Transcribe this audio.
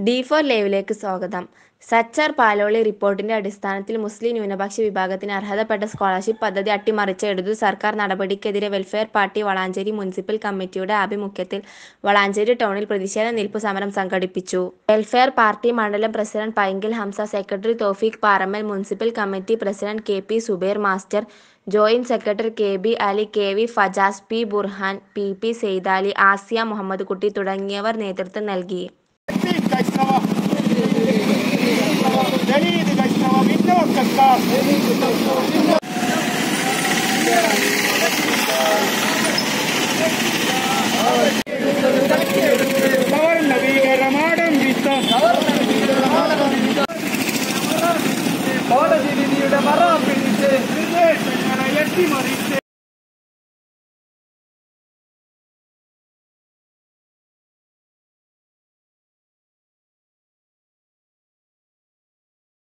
D four ലൈവിലേക്ക് സ്വാഗതം സച്ചാർ പാലോളി റിപ്പോർട്ടിന്റെ അടിസ്ഥാനത്തിൽ മുസ്ലിം ന്യൂനപക്ഷ വിഭാഗത്തിന് അർഹതപ്പെട്ട സ്കോളർഷിപ്പ് പദ്ധതി അട്ടിമറിച്ച ഇടതു സർക്കാർ നടപടിക്കെതിരെ വെൽഫെയർ പാർട്ടി വളാഞ്ചേരി മുനിസിപ്പൽ കമ്മിറ്റിയുടെ ആഭിമുഖ്യത്തിൽ വളാഞ്ചേരി ടൗണിൽ പ്രതിഷേധ നിൽപ്പ് സമരം സംഘടിപ്പിച്ചു വെൽഫെയർ പാർട്ടി മണ്ഡലം president Painkil Hamsa secretary Thoufeeq Parammal municipal committee president K P Subair master joint secretary K B Ali K V Fajas P Burhan P P Saithali Asiya Muhammad Kutty തുടങ്ങിയവർ നേതൃത്വം നൽകി ക്രൈസ്തവ ദലിത് ക്രൈസ്തവ പിന്നോക്കക്കാർ സവർണ ഭീകരമാടംബിത്ത കോടതി വിധിയുടെ മറ പിടിച്ച് വിദേശങ്ങളെ എത്തിമറിച്ച്